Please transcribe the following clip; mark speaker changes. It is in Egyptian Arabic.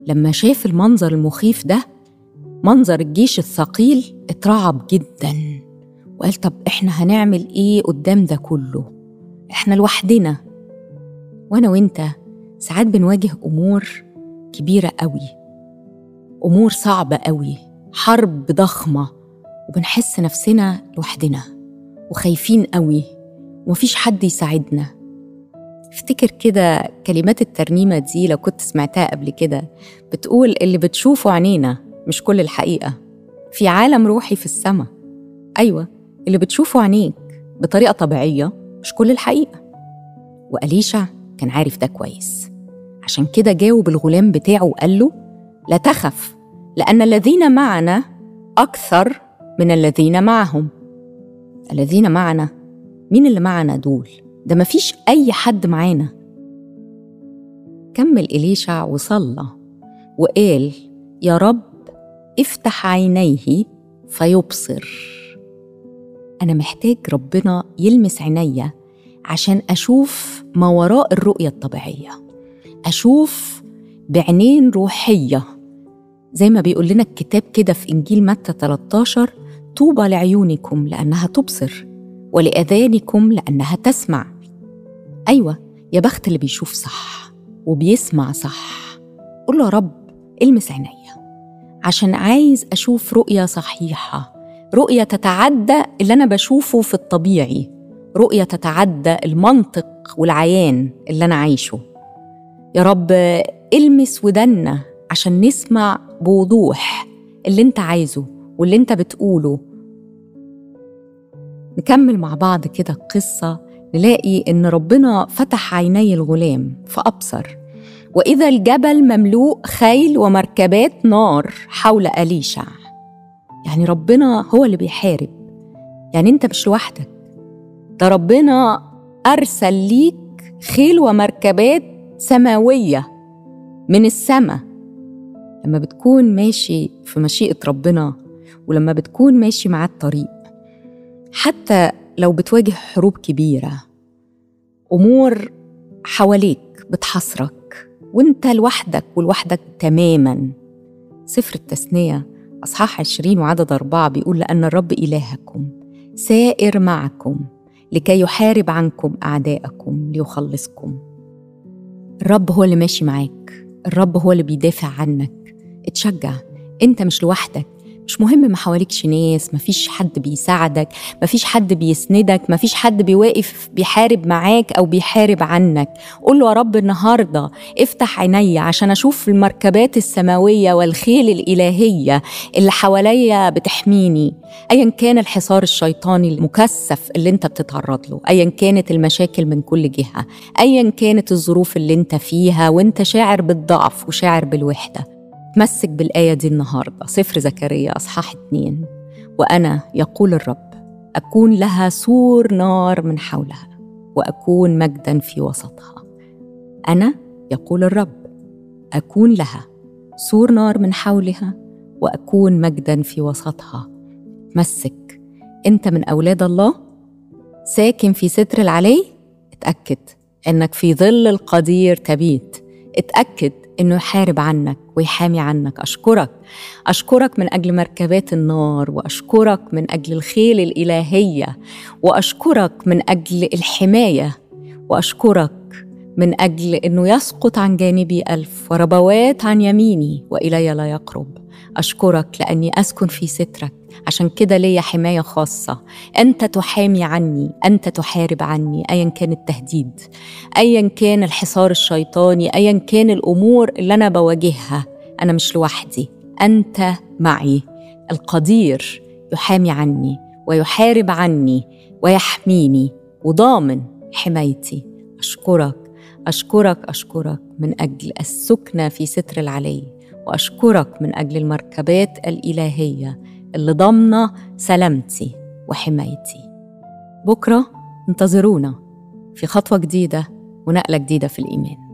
Speaker 1: لما شاف المنظر المخيف ده منظر الجيش الثقيل اترعب جدا وقال طب احنا هنعمل ايه قدام ده كله احنا لوحدنا وانا وانت ساعات بنواجه امور كبيره قوي امور صعبه قوي حرب ضخمه وبنحس نفسنا لوحدنا وخايفين قوي ومفيش حد يساعدنا افتكر كده كلمات الترنيمة دي لو كنت سمعتها قبل كده بتقول اللي بتشوفه عينينا مش كل الحقيقة في عالم روحي في السماء أيوة اللي بتشوفه عينيك بطريقة طبيعية مش كل الحقيقة وأليشع كان عارف ده كويس عشان كده جاوب الغلام بتاعه وقال له لا تخف لأن الذين معنا أكثر من الذين معهم الذين معنا مين اللي معنا دول ده مفيش أي حد معانا كمل إليشع وصلى وقال يا رب افتح عينيه فيبصر أنا محتاج ربنا يلمس عينيا عشان أشوف ما وراء الرؤية الطبيعية أشوف بعينين روحية زي ما بيقول لنا الكتاب كده في إنجيل متى 13 طوبى لعيونكم لأنها تبصر ولأذانكم لأنها تسمع أيوة يا بخت اللي بيشوف صح وبيسمع صح قول له يا رب المس عينيا عشان عايز أشوف رؤية صحيحة رؤية تتعدى اللي أنا بشوفه في الطبيعي رؤية تتعدى المنطق والعيان اللي أنا عايشه يا رب المس ودنا عشان نسمع بوضوح اللي انت عايزه واللي انت بتقوله نكمل مع بعض كده القصة نلاقي إن ربنا فتح عيني الغلام فأبصر وإذا الجبل مملوء خيل ومركبات نار حول أليشع يعني ربنا هو اللي بيحارب يعني أنت مش لوحدك ده ربنا أرسل ليك خيل ومركبات سماوية من السماء لما بتكون ماشي في مشيئة ربنا ولما بتكون ماشي معاه الطريق حتى لو بتواجه حروب كبيرة أمور حواليك بتحصرك وانت لوحدك ولوحدك تماما سفر التثنية أصحاح عشرين وعدد أربعة بيقول لأن الرب إلهكم سائر معكم لكي يحارب عنكم أعداءكم ليخلصكم الرب هو اللي ماشي معاك الرب هو اللي بيدافع عنك اتشجع انت مش لوحدك مش مهم ما حواليكش ناس مفيش حد بيساعدك مفيش حد بيسندك مفيش حد بيواقف بيحارب معاك أو بيحارب عنك قول له يا رب النهاردة افتح عيني عشان أشوف المركبات السماوية والخيل الإلهية اللي حواليا بتحميني أيا كان الحصار الشيطاني المكثف اللي انت بتتعرض له أيا كانت المشاكل من كل جهة أيا كانت الظروف اللي انت فيها وانت شاعر بالضعف وشاعر بالوحدة تمسك بالآية دي النهاردة سفر زكريا أصحاح اتنين وأنا يقول الرب أكون لها سور نار من حولها وأكون مجدا في وسطها أنا يقول الرب أكون لها سور نار من حولها وأكون مجدا في وسطها تمسك أنت من أولاد الله ساكن في ستر العلي اتأكد أنك في ظل القدير تبيت اتأكد انه يحارب عنك ويحامي عنك اشكرك اشكرك من اجل مركبات النار واشكرك من اجل الخيل الالهيه واشكرك من اجل الحمايه واشكرك من اجل انه يسقط عن جانبي الف وربوات عن يميني والي لا يقرب اشكرك لاني اسكن في سترك عشان كده ليا حماية خاصة أنت تحامي عني أنت تحارب عني أيا كان التهديد أيا كان الحصار الشيطاني أيا كان الأمور اللي أنا بواجهها أنا مش لوحدي أنت معي القدير يحامي عني ويحارب عني ويحميني وضامن حمايتي أشكرك أشكرك أشكرك من أجل السكنة في ستر العلي وأشكرك من أجل المركبات الإلهية اللي ضامنة سلامتي وحمايتي بكرة انتظرونا في خطوة جديدة ونقلة جديدة في الإيمان